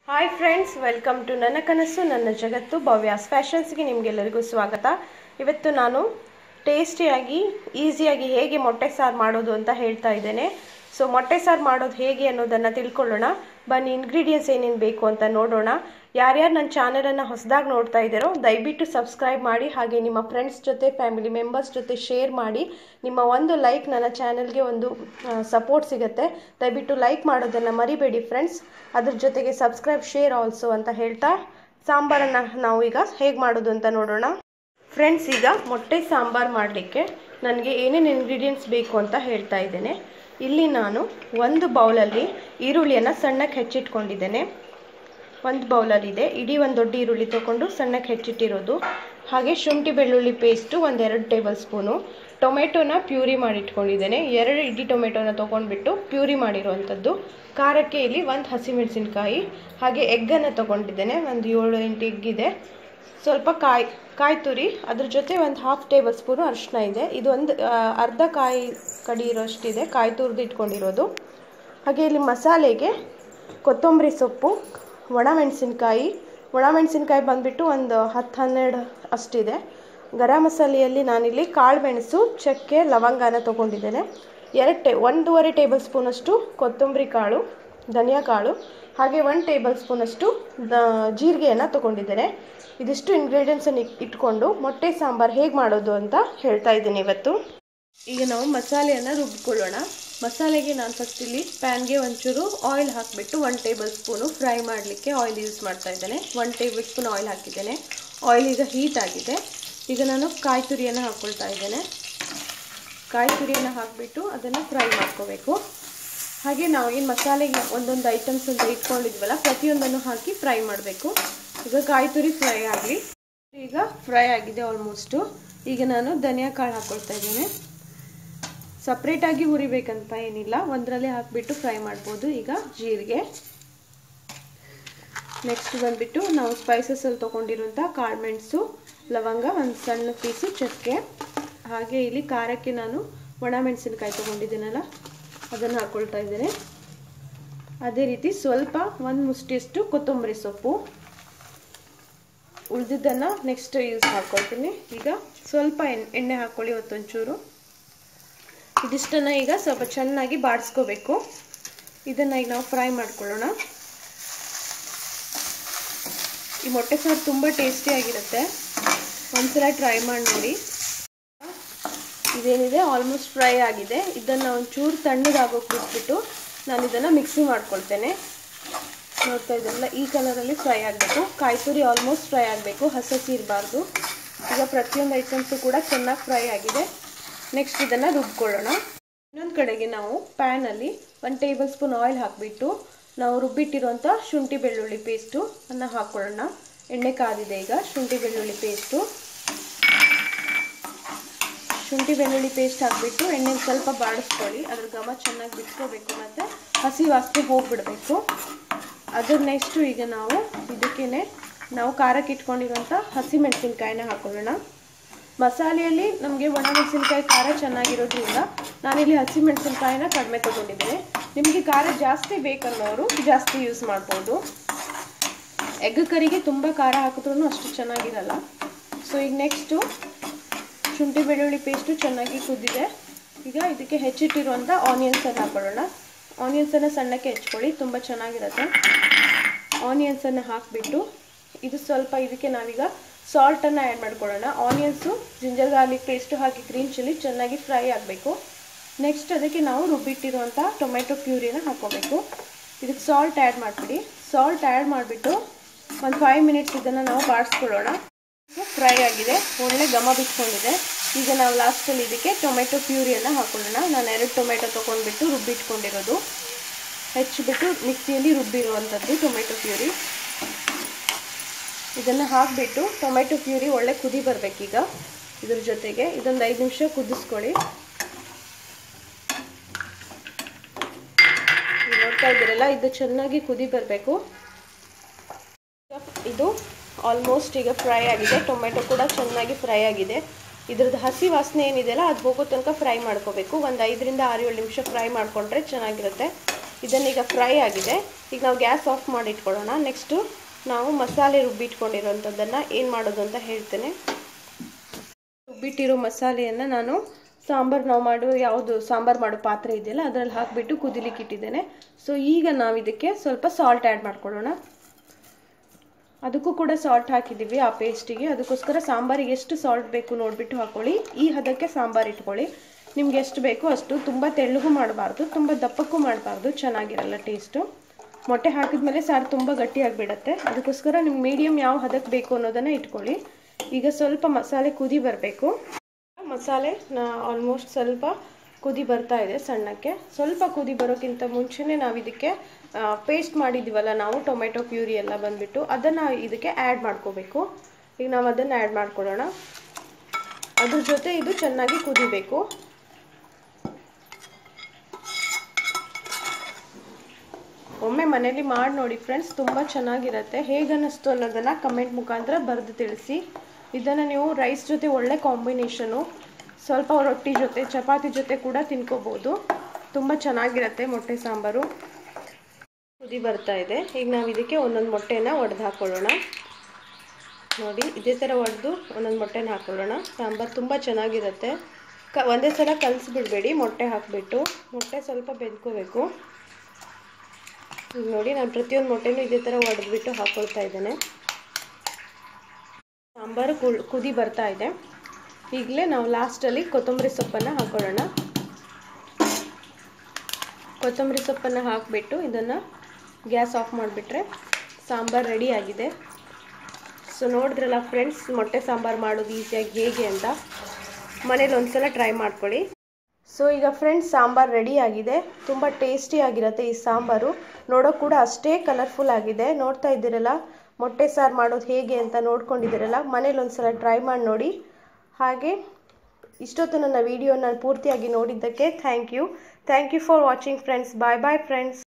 hi friends welcome to ನನ್ನ ಕನಸು ನನ್ನ ಜಗತ್ತು ಭವ್ಯಾಸ್ ಫ್ಯಾಷನ್ಸ್ಗೆ ನಿಮಗೆಲ್ಲರಿಗೂ ಸ್ವಾಗತ ಇವತ್ತು ನಾನು ಟೇಸ್ಟಿಯಾಗಿ ಈಸಿಯಾಗಿ ಹೇಗೆ ಮೊಟ್ಟೆ ಸಾರು ಮಾಡೋದು ಅಂತ ಹೇಳ್ತಾ ಇದ್ದೇನೆ ಸೊ ಮೊಟ್ಟೆ ಸಾರು ಮಾಡೋದು ಹೇಗೆ ಅನ್ನೋದನ್ನು ತಿಳ್ಕೊಳ್ಳೋಣ ಬನ್ನಿ ಇಂಗ್ರೀಡಿಯೆಂಟ್ಸ್ ಏನೇನು ಬೇಕು ಅಂತ ನೋಡೋಣ ಯಾರ್ಯಾರು ನನ್ನ ಚಾನಲನ್ನು ಹೊಸದಾಗಿ ನೋಡ್ತಾ ಇದ್ದೀರೋ ದಯವಿಟ್ಟು ಸಬ್ಸ್ಕ್ರೈಬ್ ಮಾಡಿ ಹಾಗೆ ನಿಮ್ಮ ಫ್ರೆಂಡ್ಸ್ ಜೊತೆ ಫ್ಯಾಮಿಲಿ ಮೆಂಬರ್ಸ್ ಜೊತೆ ಶೇರ್ ಮಾಡಿ ನಿಮ್ಮ ಒಂದು ಲೈಕ್ ನನ್ನ ಚಾನಲ್ಗೆ ಒಂದು ಸಪೋರ್ಟ್ ಸಿಗುತ್ತೆ ದಯವಿಟ್ಟು ಲೈಕ್ ಮಾಡೋದನ್ನು ಮರಿಬೇಡಿ ಫ್ರೆಂಡ್ಸ್ ಅದ್ರ ಜೊತೆಗೆ ಸಬ್ಸ್ಕ್ರೈಬ್ ಶೇರ್ ಆಲ್ಸೋ ಅಂತ ಹೇಳ್ತಾ ಸಾಂಬಾರನ್ನು ನಾವು ಈಗ ಹೇಗೆ ಮಾಡೋದು ಅಂತ ನೋಡೋಣ ಫ್ರೆಂಡ್ಸ್ ಈಗ ಮೊಟ್ಟೆ ಸಾಂಬಾರು ಮಾಡಲಿಕ್ಕೆ ನನಗೆ ಏನೇನು ಇಂಗ್ರೀಡಿಯೆಂಟ್ಸ್ ಬೇಕು ಅಂತ ಹೇಳ್ತಾ ಇದ್ದೇನೆ ಇಲ್ಲಿ ನಾನು ಒಂದು ಬೌಲಲ್ಲಿ ಈರುಳ್ಳಿಯನ್ನು ಸಣ್ಣಕ್ಕೆ ಹೆಚ್ಚಿಟ್ಕೊಂಡಿದ್ದೇನೆ ಒಂದು ಬೌಲಲ್ಲಿದೆ ಇಡೀ ಒಂದು ದೊಡ್ಡ ಈರುಳ್ಳಿ ತೊಗೊಂಡು ಸಣ್ಣಕ್ಕೆ ಹೆಚ್ಚಿಟ್ಟಿರೋದು ಹಾಗೆ ಶುಂಠಿ ಬೆಳ್ಳುಳ್ಳಿ ಪೇಸ್ಟು ಒಂದೆರಡು ಟೇಬಲ್ ಸ್ಪೂನು ಟೊಮೆಟೊನ ಪ್ಯೂರಿ ಮಾಡಿಟ್ಕೊಂಡಿದ್ದೇನೆ ಎರಡು ಇಡೀ ಟೊಮೆಟೊನ ತೊಗೊಂಡ್ಬಿಟ್ಟು ಪ್ಯೂರಿ ಮಾಡಿರುವಂಥದ್ದು ಖಾರಕ್ಕೆ ಇಲ್ಲಿ ಒಂದು ಹಸಿಮೆಣಸಿನ್ಕಾಯಿ ಹಾಗೆ ಎಗ್ಗನ್ನು ತೊಗೊಂಡಿದ್ದೇನೆ ಒಂದು ಏಳು ಎಂಟು ಎಗ್ ಇದೆ ಸ್ವಲ್ಪ ಕಾಯಿ ಕಾಯಿ ತುರಿ ಅದ್ರ ಜೊತೆ ಒಂದು ಹಾಫ್ ಟೇಬಲ್ ಸ್ಪೂನು ಅರಿಶಿನ ಇದೆ ಇದು ಒಂದು ಅರ್ಧ ಕಾಯಿ ಕಡಿ ಇರೋಷ್ಟಿದೆ ಕಾಯಿ ತುರಿದು ಇಟ್ಕೊಂಡಿರೋದು ಹಾಗೆ ಇಲ್ಲಿ ಮಸಾಲೆಗೆ ಕೊತ್ತಂಬರಿ ಸೊಪ್ಪು ಒಣಮೆಣಸಿನ್ಕಾಯಿ ಒಣಮೆಣಸಿನ್ಕಾಯಿ ಬಂದುಬಿಟ್ಟು ಒಂದು ಹತ್ತು ಹನ್ನೆರಡು ಅಷ್ಟಿದೆ ಗರಂ ಮಸಾಲೆಯಲ್ಲಿ ನಾನಿಲ್ಲಿ ಕಾಳು ಮೆಣಸು ಚಕ್ಕೆ ಲವಂಗನ ತೊಗೊಂಡಿದ್ದೇನೆ ಎರಡು ಟೇ ಒಂದೂವರೆ ಟೇಬಲ್ ಸ್ಪೂನಷ್ಟು ಕೊತ್ತಂಬರಿ ಕಾಳು ಧನಿಯಾ ಕಾಳು ಹಾಗೆ ಒನ್ ಟೇಬಲ್ ಸ್ಪೂನಷ್ಟು ದ ಜೀರಿಗೆಯನ್ನು ತೊಗೊಂಡಿದ್ದೇನೆ ಇದಿಷ್ಟು ಇಂಗ್ರೀಡಿಯೆಂಟ್ಸನ್ನು ಇಟ್ಕೊಂಡು ಮೊಟ್ಟೆ ಸಾಂಬಾರು ಹೇಗೆ ಮಾಡೋದು ಅಂತ ಹೇಳ್ತಾ ಇದ್ದೀನಿ ಇವತ್ತು ಈಗ ನಾವು ಮಸಾಲೆಯನ್ನು ರುಬ್ಕೊಳ್ಳೋಣ ಮಸಾಲೆಗೆ ನಾನು ಫಸ್ಟ್ ಇಲ್ಲಿ ಪ್ಯಾನ್ಗೆ ಒಂಚೂರು ಆಯಿಲ್ ಹಾಕಿಬಿಟ್ಟು ಒನ್ ಟೇಬಲ್ ಸ್ಪೂನು ಫ್ರೈ ಮಾಡಲಿಕ್ಕೆ ಆಯಿಲ್ ಯೂಸ್ ಮಾಡ್ತಾ ಇದ್ದೇನೆ ಒನ್ ಟೇಬಲ್ ಸ್ಪೂನ್ ಆಯಿಲ್ ಹಾಕಿದ್ದೇನೆ ಆಯಿಲ್ ಈಗ ಹೀಟ್ ಆಗಿದೆ ಈಗ ನಾನು ಕಾಯಿ ತುರಿಯನ್ನು ಹಾಕ್ಕೊಳ್ತಾ ಇದ್ದೇನೆ ಕಾಯಿ ತುರಿಯನ್ನು ಹಾಕಿಬಿಟ್ಟು ಅದನ್ನು ಫ್ರೈ ಮಾಡ್ಕೋಬೇಕು ಹಾಗೆ ನಾವು ಏನು ಮಸಾಲೆಗೆ ಒಂದೊಂದು ಐಟಮ್ಸ್ ಅಂತ ಇಟ್ಕೊಂಡಿದ್ವಲ್ಲ ಪ್ರತಿಯೊಂದನ್ನು ಹಾಕಿ ಫ್ರೈ ಮಾಡಬೇಕು ಈಗ ಕಾಯಿ ತುರಿ ಫ್ರೈ ಆಗಲಿ ಈಗ ಫ್ರೈ ಆಗಿದೆ ಆಲ್ಮೋಸ್ಟು ಈಗ ನಾನು ಧನಿಯಾ ಕಾಳು ಹಾಕ್ಕೊಳ್ತಾ ಇದ್ದೇನೆ ಸಪ್ರೇಟಾಗಿ ಹುರಿಬೇಕಂತ ಏನಿಲ್ಲ ಒಂದರಲ್ಲೇ ಹಾಕಿಬಿಟ್ಟು ಫ್ರೈ ಮಾಡ್ಬೋದು ಈಗ ಜೀರಿಗೆ ನೆಕ್ಸ್ಟ್ ಬಂದುಬಿಟ್ಟು ನಾವು ಸ್ಪೈಸಸಲ್ಲಿ ತೊಗೊಂಡಿರುವಂಥ ಕಾಳು ಮೆಣಸು ಲವಂಗ ಒಂದು ಸಣ್ಣ ಪೀಸು ಚಕ್ಕೆ ಹಾಗೆ ಇಲ್ಲಿ ಖಾರಕ್ಕೆ ನಾನು ಒಣ ಮೆಣಸಿನಕಾಯಿ ತೊಗೊಂಡಿದ್ದೀನಲ್ಲ ಅದನ್ನು ಹಾಕ್ಕೊಳ್ತಾ ಇದ್ದೇನೆ ಅದೇ ರೀತಿ ಸ್ವಲ್ಪ ಒಂದು ಮುಷ್ಟಿಯಷ್ಟು ಕೊತ್ತಂಬರಿ ಸೊಪ್ಪು ಉಳಿದಿದ್ದನ್ನು ನೆಕ್ಸ್ಟ್ ಯೂಸ್ ಹಾಕ್ಕೊಳ್ತೀನಿ ಈಗ ಸ್ವಲ್ಪ ಎಣ್ಣೆ ಹಾಕ್ಕೊಳ್ಳಿ ಇವತ್ತೊಂಚೂರು ಇದಿಷ್ಟನ್ನು ಈಗ ಸ್ವಲ್ಪ ಚೆನ್ನಾಗಿ ಬಾಡಿಸ್ಕೋಬೇಕು ಇದನ್ನು ಈಗ ನಾವು ಫ್ರೈ ಮಾಡ್ಕೊಳ್ಳೋಣ ಈ ಮೊಟ್ಟೆ ಸಾರು ತುಂಬ ಟೇಸ್ಟಿಯಾಗಿರುತ್ತೆ ಒಂದ್ಸಲ ಟ್ರೈ ಮಾಡಿ ನೋಡಿ ಇದೇನಿದೆ ಆಲ್ಮೋಸ್ಟ್ ಫ್ರೈ ಆಗಿದೆ ಇದನ್ನು ಒಂಚೂರು ತಣ್ಣಗಾಗೋಕೆ ಬಿಟ್ಬಿಟ್ಟು ನಾನು ಇದನ್ನು ಮಿಕ್ಸಿ ಮಾಡ್ಕೊಳ್ತೇನೆ ನೋಡ್ತಾ ಇದ್ದಲ್ಲ ಈ ಕಲರಲ್ಲಿ ಫ್ರೈ ಆಗಬೇಕು ಕಾಯಿ ತುರಿ ಆಲ್ಮೋಸ್ಟ್ ಫ್ರೈ ಆಗಬೇಕು ಹಸಸಿ ಇರಬಾರ್ದು ಈಗ ಪ್ರತಿಯೊಂದು ಐಟಮ್ಸು ಕೂಡ ಚೆನ್ನಾಗಿ ಫ್ರೈ ಆಗಿದೆ ನೆಕ್ಸ್ಟ್ ಇದನ್ನು ರುಬ್ಕೊಳ್ಳೋಣ ಇನ್ನೊಂದು ಕಡೆಗೆ ನಾವು ಪ್ಯಾನಲ್ಲಿ ಒಂದು ಟೇಬಲ್ ಸ್ಪೂನ್ ಆಯಿಲ್ ಹಾಕಿಬಿಟ್ಟು ನಾವು ರುಬ್ಬಿಟ್ಟಿರುವಂಥ ಶುಂಠಿ ಬೆಳ್ಳುಳ್ಳಿ ಪೇಸ್ಟು ಅನ್ನು ಹಾಕ್ಕೊಳ್ಳೋಣ ಎಣ್ಣೆ ಕಾದಿದೆ ಈಗ ಶುಂಠಿ ಬೆಳ್ಳುಳ್ಳಿ ಪೇಸ್ಟು ಶುಂಠಿ ಬೆಳ್ಳುಳ್ಳಿ ಪೇಸ್ಟ್ ಹಾಕಿಬಿಟ್ಟು ಎಣ್ಣೆ ಸ್ವಲ್ಪ ಬಾಡಿಸ್ಕೊಳ್ಳಿ ಅದ್ರ ಘಮ ಚೆನ್ನಾಗಿ ಬಿಟ್ಕೋಬೇಕು ಮತ್ತು ಹಸಿ ವಾಸನೆ ಹೋಗಿಬಿಡಬೇಕು ಅದ್ರ ನೆಕ್ಸ್ಟು ಈಗ ನಾವು ಇದಕ್ಕೇ ನಾವು ಖಾರಕ್ಕೆ ಇಟ್ಕೊಂಡಿರೋಂಥ ಹಸಿ ಮೆಣಸಿನ್ಕಾಯಿನ ಹಾಕೊಳ್ಳೋಣ ಮಸಾಲೆಯಲ್ಲಿ ನಮಗೆ ಒಣ ಮೆಣಸಿನ್ಕಾಯಿ ಖಾರ ಚೆನ್ನಾಗಿರೋದ್ರಿಂದ ನಾನಿಲ್ಲಿ ಹಸಿ ಮೆಣಸಿನ್ಕಾಯಿನ ಕಡಿಮೆ ತೊಗೊಂಡಿದ್ದೇನೆ ನಿಮಗೆ ಖಾರ ಜಾಸ್ತಿ ಬೇಕನ್ನೋರು ಜಾಸ್ತಿ ಯೂಸ್ ಮಾಡ್ಬೋದು ಎಗ್ ಕರಿಗೆ ತುಂಬ ಖಾರ ಹಾಕಿದ್ರೂ ಅಷ್ಟು ಚೆನ್ನಾಗಿರಲ್ಲ ಸೊ ಈಗ ನೆಕ್ಸ್ಟು ಶುಂಠಿ ಬೆಳ್ಳುಳ್ಳಿ ಪೇಸ್ಟು ಚೆನ್ನಾಗಿ ಕುದ್ದಿದೆ ಈಗ ಇದಕ್ಕೆ ಹೆಚ್ಚಿಟ್ಟಿರುವಂಥ ಆನಿಯನ್ಸನ್ನು ಹಾಕೊಳ್ಳೋಣ ಆನಿಯನ್ಸನ್ನು ಸಣ್ಣಕ್ಕೆ ಹೆಚ್ಕೊಳ್ಳಿ ತುಂಬ ಚೆನ್ನಾಗಿರುತ್ತೆ ಆನಿಯನ್ಸನ್ನು ಹಾಕಿಬಿಟ್ಟು ಇದು ಸ್ವಲ್ಪ ಇದಕ್ಕೆ ನಾವೀಗ ಸಾಲ್ಟನ್ನು ಆ್ಯಡ್ ಮಾಡ್ಕೊಳ್ಳೋಣ ಆನಿಯನ್ಸು ಜಿಂಜರ್ ಗಾರ್ಲಿಕ್ ಪೇಸ್ಟು ಹಾಕಿ ಗ್ರೀನ್ ಚಿಲ್ಲಿ ಚೆನ್ನಾಗಿ ಫ್ರೈ ಆಗಬೇಕು ನೆಕ್ಸ್ಟ್ ಅದಕ್ಕೆ ನಾವು ರುಬ್ಬಿಟ್ಟಿರುವಂಥ ಟೊಮೆಟೊ ಪ್ಯೂರಿನ ಹಾಕ್ಕೋಬೇಕು ಇದಕ್ಕೆ ಸಾಲ್ಟ್ ಆ್ಯಡ್ ಮಾಡಿಬಿಡಿ ಸಾಲ್ಟ್ ಆ್ಯಡ್ ಮಾಡಿಬಿಟ್ಟು ಒಂದು ಫೈವ್ ಮಿನಿಟ್ಸ್ ಇದನ್ನು ನಾವು ಬಾಡಿಸ್ಕೊಳ್ಳೋಣ ಫ್ರೈ ಆಗಿದೆ ಒಳ್ಳೆ ಘಮ ಬಿಟ್ಕೊಂಡಿದೆ ಈಗ ನಾವು ಲಾಸ್ಟಲ್ಲಿ ಇದಕ್ಕೆ ಟೊಮೆಟೊ ಪ್ಯೂರಿಯನ್ನು ಹಾಕೊಳ್ಳೋಣ ನಾನು ಎರಡು ಟೊಮೆಟೊ ತೊಗೊಂಡ್ಬಿಟ್ಟು ರುಬ್ಬಿಟ್ಕೊಂಡಿರೋದು ಹೆಚ್ಚಿಬಿಟ್ಟು ಮಿಕ್ಸಿಯಲ್ಲಿ ರುಬ್ಬಿರುವಂಥದ್ದು ಟೊಮೆಟೊ ಪ್ಯೂರಿ ಇದನ್ನು ಹಾಕಿಬಿಟ್ಟು ಟೊಮೆಟೊ ಪ್ಯೂರಿ ಒಳ್ಳೆ ಕುದಿ ಬರಬೇಕೀಗ ಇದ್ರ ಜೊತೆಗೆ ಇದೊಂದು ಐದು ನಿಮಿಷ ಕುದಿಸ್ಕೊಳ್ಳಿ ನೋಡ್ತಾ ಇದ್ದೀರಲ್ಲ ಇದು ಚೆನ್ನಾಗಿ ಕುದಿ ಬರಬೇಕು ಇದು ಆಲ್ಮೋಸ್ಟ್ ಈಗ ಫ್ರೈ ಆಗಿದೆ ಟೊಮೆಟೊ ಕೂಡ ಚೆನ್ನಾಗಿ ಫ್ರೈ ಆಗಿದೆ ಇದ್ರದ್ದು ಹಸಿ ವಾಸನೆ ಏನಿದೆಯಲ್ಲ ಅದು ಹೋಗೋ ತನಕ ಫ್ರೈ ಮಾಡ್ಕೋಬೇಕು ಒಂದು ಐದರಿಂದ ಆರು ಏಳು ನಿಮಿಷ ಫ್ರೈ ಮಾಡಿಕೊಂಡ್ರೆ ಚೆನ್ನಾಗಿರುತ್ತೆ ಇದನ್ನೀಗ ಫ್ರೈ ಆಗಿದೆ ಈಗ ನಾವು ಗ್ಯಾಸ್ ಆಫ್ ಮಾಡಿ ಇಟ್ಕೊಳ್ಳೋಣ ನೆಕ್ಸ್ಟು ನಾವು ಮಸಾಲೆ ರುಬ್ಬಿಟ್ಕೊಂಡಿರೋಂಥದ್ದನ್ನು ಏನು ಮಾಡೋದು ಅಂತ ಹೇಳ್ತೇನೆ ರುಬ್ಬಿಟ್ಟಿರೋ ಮಸಾಲೆಯನ್ನು ನಾನು ಸಾಂಬಾರು ನಾವು ಮಾಡೋ ಯಾವುದು ಸಾಂಬಾರು ಮಾಡೋ ಪಾತ್ರೆ ಇದೆಯಲ್ಲ ಅದರಲ್ಲಿ ಹಾಕಿಬಿಟ್ಟು ಕುದಿಲಿಕ್ಕೆ ಇಟ್ಟಿದ್ದೇನೆ ಸೊ ಈಗ ನಾವು ಇದಕ್ಕೆ ಸ್ವಲ್ಪ ಸಾಲ್ಟ್ ಆ್ಯಡ್ ಮಾಡ್ಕೊಳ್ಳೋಣ ಅದಕ್ಕೂ ಕೂಡ ಸಾಲ್ಟ್ ಹಾಕಿದ್ದೀವಿ ಆ ಪೇಸ್ಟಿಗೆ ಅದಕ್ಕೋಸ್ಕರ ಸಾಂಬಾರಿಗೆ ಎಷ್ಟು ಸಾಲ್ಟ್ ಬೇಕು ನೋಡಿಬಿಟ್ಟು ಹಾಕೊಳ್ಳಿ ಈ ಹದಕ್ಕೆ ಸಾಂಬಾರು ಇಟ್ಕೊಳ್ಳಿ ನಿಮ್ಗೆ ಎಷ್ಟು ಬೇಕೋ ಅಷ್ಟು ತುಂಬ ತೆಳ್ಳಗೂ ಮಾಡಬಾರ್ದು ತುಂಬ ದಪ್ಪಕ್ಕೂ ಮಾಡಬಾರ್ದು ಚೆನ್ನಾಗಿರಲ್ಲ ಟೇಸ್ಟು ಮೊಟ್ಟೆ ಹಾಕಿದ್ಮೇಲೆ ಸಾರು ತುಂಬ ಗಟ್ಟಿಯಾಗಿಬಿಡತ್ತೆ ಅದಕ್ಕೋಸ್ಕರ ನಿಮ್ಗೆ ಮೀಡಿಯಮ್ ಯಾವ ಹದಕ್ಕೆ ಬೇಕು ಅನ್ನೋದನ್ನು ಇಟ್ಕೊಳ್ಳಿ ಈಗ ಸ್ವಲ್ಪ ಮಸಾಲೆ ಕುದಿ ಬರಬೇಕು ಮಸಾಲೆ ನಾ ಆಲ್ಮೋಸ್ಟ್ ಸ್ವಲ್ಪ ಕುದಿ ಬರ್ತಾ ಇದೆ ಸಣ್ಣಕ್ಕೆ ಸ್ವಲ್ಪ ಕುದಿ ಬರೋಕ್ಕಿಂತ ಮುಂಚೆನೇ ನಾವು ಇದಕ್ಕೆ ಪೇಸ್ಟ್ ಮಾಡಿದ್ದೀವಲ್ಲ ನಾವು ಟೊಮೆಟೊ ಪ್ಯೂರಿ ಎಲ್ಲ ಬಂದುಬಿಟ್ಟು ಅದನ್ನು ಇದಕ್ಕೆ ಆ್ಯಡ್ ಮಾಡ್ಕೋಬೇಕು ಈಗ ನಾವು ಅದನ್ನು ಆ್ಯಡ್ ಮಾಡ್ಕೊಳ್ಳೋಣ ಅದ್ರ ಜೊತೆ ಇದು ಚೆನ್ನಾಗಿ ಕುದಿಬೇಕು ಒಮ್ಮೆ ಮನೇಲಿ ಮಾಡಿ ನೋಡಿ ಫ್ರೆಂಡ್ಸ್ ತುಂಬ ಚೆನ್ನಾಗಿರುತ್ತೆ ಹೇಗೆ ಅನ್ನಿಸ್ತು ಅನ್ನೋದನ್ನು ಕಮೆಂಟ್ ಮುಖಾಂತರ ಬರೆದು ತಿಳಿಸಿ ಇದನ್ನು ನೀವು ರೈಸ್ ಜೊತೆ ಒಳ್ಳೆ ಕಾಂಬಿನೇಷನು ಸ್ವಲ್ಪ ರೊಟ್ಟಿ ಜೊತೆ ಚಪಾತಿ ಜೊತೆ ಕೂಡ ತಿನ್ಕೋಬೋದು ತುಂಬ ಚೆನ್ನಾಗಿರುತ್ತೆ ಮೊಟ್ಟೆ ಸಾಂಬಾರು ಕುದಿ ಬರ್ತಾ ಇದೆ ಈಗ ನಾವು ಇದಕ್ಕೆ ಒಂದೊಂದು ಮೊಟ್ಟೆನ ಒಡೆದು ಹಾಕ್ಕೊಳ್ಳೋಣ ನೋಡಿ ಇದೇ ಥರ ಒಡೆದು ಒಂದೊಂದು ಮೊಟ್ಟೆನ ಹಾಕ್ಕೊಳ್ಳೋಣ ಸಾಂಬಾರು ತುಂಬ ಚೆನ್ನಾಗಿರುತ್ತೆ ಕ ಒಂದೇ ಸಲ ಕಲಿಸ್ಬಿಡ್ಬೇಡಿ ಮೊಟ್ಟೆ ಹಾಕಿಬಿಟ್ಟು ಮೊಟ್ಟೆ ಸ್ವಲ್ಪ ಬೆಂದ್ಕೋಬೇಕು ಈಗ ನೋಡಿ ನಾನು ಪ್ರತಿಯೊಂದು ಮೊಟ್ಟೆನೂ ಇದೇ ಥರ ಒಡೆದ್ಬಿಟ್ಟು ಹಾಕ್ಕೊಳ್ತಾ ಇದ್ದೇನೆ ಸಾಂಬಾರು ಕುದಿ ಬರ್ತಾ ಇದೆ ಈಗಲೇ ನಾವು ಲಾಸ್ಟಲ್ಲಿ ಕೊತ್ತಂಬರಿ ಸೊಪ್ಪನ್ನು ಹಾಕೊಳ್ಳೋಣ ಕೊತ್ತಂಬರಿ ಸೊಪ್ಪನ್ನು ಹಾಕಿಬಿಟ್ಟು ಇದನ್ನು ಗ್ಯಾಸ್ ಆಫ್ ಮಾಡಿಬಿಟ್ರೆ ಸಾಂಬಾರು ರೆಡಿ ಆಗಿದೆ ಸೊ ನೋಡಿದ್ರಲ್ಲ ಫ್ರೆಂಡ್ಸ್ ಮೊಟ್ಟೆ ಸಾಂಬಾರು ಮಾಡೋದು ಈಸಿಯಾಗಿ ಹೇಗೆ ಅಂತ ಮನೇಲಿ ಒಂದ್ಸಲ ಟ್ರೈ ಮಾಡ್ಕೊಳ್ಳಿ ಸೊ ಈಗ ಫ್ರೆಂಡ್ಸ್ ಸಾಂಬಾರು ರೆಡಿ ಆಗಿದೆ ತುಂಬ ಟೇಸ್ಟಿ ಆಗಿರುತ್ತೆ ಈ ಸಾಂಬಾರು ನೋಡೋಕೆ ಕೂಡ ಅಷ್ಟೇ ಕಲರ್ಫುಲ್ ಆಗಿದೆ ನೋಡ್ತಾ ಇದ್ದೀರಲ್ಲ ಮೊಟ್ಟೆ ಸಾರು ಮಾಡೋದು ಹೇಗೆ ಅಂತ ನೋಡ್ಕೊಂಡಿದ್ದೀರಲ್ಲ ಮನೇಲಿ ಒಂದ್ಸಲ ಟ್ರೈ ಮಾಡಿ ನೋಡಿ ಹಾಗೆ ಇಷ್ಟೊತ್ತು ನನ್ನ ವಿಡಿಯೋನ ಪೂರ್ತಿಯಾಗಿ ನೋಡಿದ್ದಕ್ಕೆ thank you thank you for watching friends bye bye friends